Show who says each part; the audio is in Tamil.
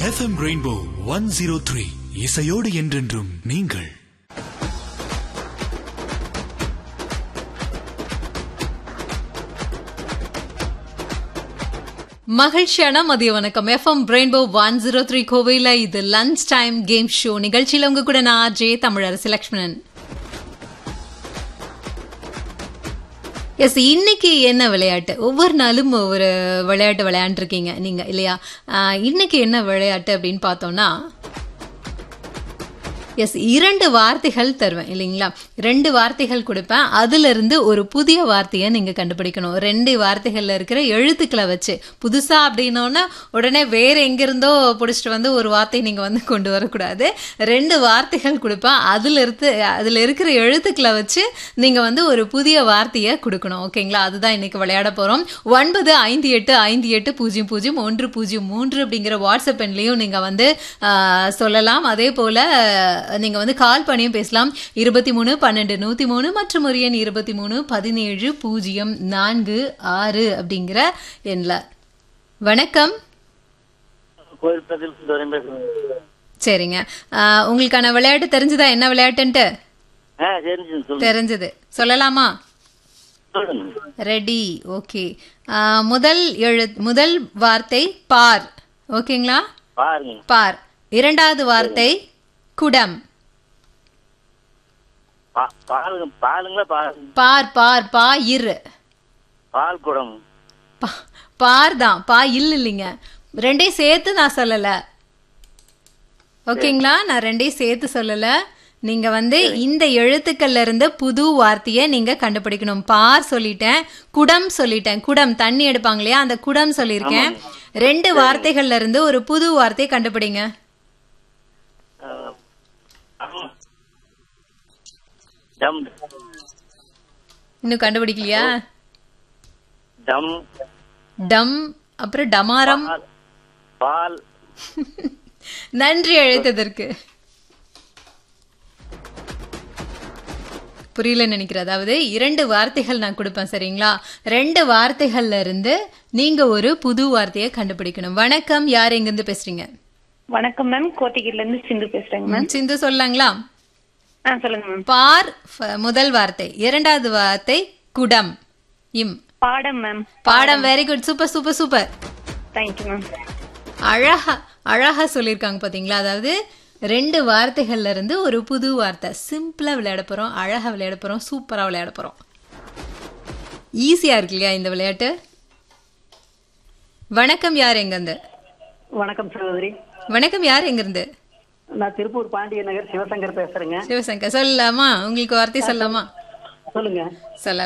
Speaker 1: FM rainbow one zero three இசையோடு என்றென்றும் நீங்கள்
Speaker 2: மகிழ்ச்சியான மதிய வணக்கம் FM rainbow one zero three கோவையில் இது லஞ்ச் டைம் கேம் ஷோ நிகழ்ச்சியில் உங்க கூட நான் ஜே தமிழரசி லக்ஷ்மணன் எஸ் இன்னைக்கு என்ன விளையாட்டு ஒவ்வொரு நாளும் ஒவ்வொரு விளையாட்டு விளையாண்டுருக்கீங்க நீங்க இல்லையா ஆஹ், இன்னைக்கு என்ன விளையாட்டு அப்படின்னு பார்த்தோம்னா எஸ் இரண்டு வார்த்தைகள் தருவேன் இல்லைங்களா ரெண்டு வார்த்தைகள் கொடுப்பேன் அதுல இருந்து ஒரு புதிய வார்த்தையை நீங்க கண்டுபிடிக்கணும் ரெண்டு வார்த்தைகள்ல இருக்கிற எழுத்துக்களை வச்சு புதுசா அப்படின்னோன்னா உடனே வேற எங்கிருந்தோ பிடிச்சிட்டு வந்து ஒரு வார்த்தை நீங்க வந்து கொண்டு வரக்கூடாது ரெண்டு வார்த்தைகள் கொடுப்பேன் அதுல இருந்து அதுல இருக்கிற எழுத்துக்களை வச்சு நீங்க வந்து ஒரு புதிய வார்த்தையை கொடுக்கணும் ஓகேங்களா அதுதான் இன்னைக்கு விளையாட போறோம் ஒன்பது ஐந்து எட்டு ஐந்து எட்டு பூஜ்ஜியம் பூஜ்ஜியம் ஒன்று பூஜ்ஜியம் மூன்று அப்படிங்கிற வாட்ஸ்அப் எண்லையும் நீங்க வந்து ஆஹ், சொல்லலாம் அதே போல ஆஹ், நீங்க வந்து கால் பண்ணியும் பேசலாம் இருபத்தி மூணு பன்னெண்டு நூத்தி மூணு மற்றும் ஒரு எண் இருபத்தி மூணு பதினேழு பூஜ்ஜியம் நான்கு ஆறு அப்படிங்கிற எண்ல வணக்கம்
Speaker 3: கோயில் பக்கத்தில் துறையும் பேசுறேன்
Speaker 2: சரிங்க ஆஹ், உங்களுக்கான விளையாட்டு தெரிஞ்சுதா என்ன விளையாட்டுன்ட்டு
Speaker 3: ஆ தெரிஞ்சு சொல்லுங்க
Speaker 2: தெரிஞ்சது சொல்லலாமா
Speaker 3: சொல்லுங்க
Speaker 2: ரெடி ஓகே முதல் எழு முதல் வார்த்தை பார் ஓகேங்களா
Speaker 3: பாருங்க
Speaker 2: பார் இரண்டாவது வார்த்தை குடம்
Speaker 3: பா- பாலுங்க பாலுங்களா பால்
Speaker 2: பார் பார் பா இரு
Speaker 3: பால் குடம்
Speaker 2: பா- பார் தான் பா இல்ல இல்லைங்க ரெண்டையும் சேர்த்து நான் சொல்லல ஓகேங்களா நான் ரெண்டையும் சேர்த்து சொல்லல நீங்க வந்து இந்த எழுத்துக்கள்ல இருந்து புது வார்த்தையை நீங்க கண்டுபிடிக்கணும் பார் சொல்லிட்டேன் குடம் சொல்லிட்டேன் குடம் தண்ணி எடுப்பாங்க இல்லையா அந்த குடம் சொல்லியிருக்கேன் ரெண்டு வார்த்தைகள்ல இருந்து ஒரு புது வார்த்தையை கண்டுபிடிங்க
Speaker 3: டம்
Speaker 2: இன்னும் கண்டுபிடிக்கலையா
Speaker 3: டம்
Speaker 2: டம் அப்புறம் டமாரம்
Speaker 3: பால் பால்
Speaker 2: நன்றி அழைத்ததற்கு புரியல நினைக்கிறேன் அதாவது இரண்டு வார்த்தைகள் நான் கொடுப்பேன் சரிங்களா ரெண்டு வார்த்தைகள்ல இருந்து நீங்க ஒரு புது வார்த்தையை கண்டுபிடிக்கணும் வணக்கம் யார் எங்க இருந்து பேசுறீங்க
Speaker 4: வணக்கம் மேம் கோத்தகிரில இருந்து சிந்து பேசுறேங்க மேம்
Speaker 2: சிந்து சொல்லலாங்களா
Speaker 4: ஆ சொல்லுங்க மேம்
Speaker 2: பார் ஃப- முதல் வார்த்தை இரண்டாவது வார்த்தை குடம் இம்
Speaker 4: பாடம் மேம்
Speaker 2: பாடம் very good super super super
Speaker 4: thank you ma'am
Speaker 2: அழகா அழகா சொல்லியிருக்காங்க பாத்தீங்களா அதாவது ரெண்டு வார்த்தைகள்ல இருந்து ஒரு புது வார்த்தை சிம்பிளா விளையாட போறோம் அழகா விளையாட போறோம் சூப்பரா விளையாட போறோம் ஈஸியா இருக்கு இல்லையா இந்த விளையாட்டு வணக்கம் யார் எங்க இருந்து
Speaker 5: வணக்கம் சகோதரி
Speaker 2: வணக்கம் யார் எங்க இருந்து
Speaker 5: நான் திருப்பூர் பாண்டிய நகர் சிவசங்கர் பேசுறேங்க
Speaker 2: சிவசங்கர் சொல்லலாமா உங்களுக்கு வார்த்தை சொல்லலாமா
Speaker 5: சொல்லுங்க
Speaker 2: சொல்ல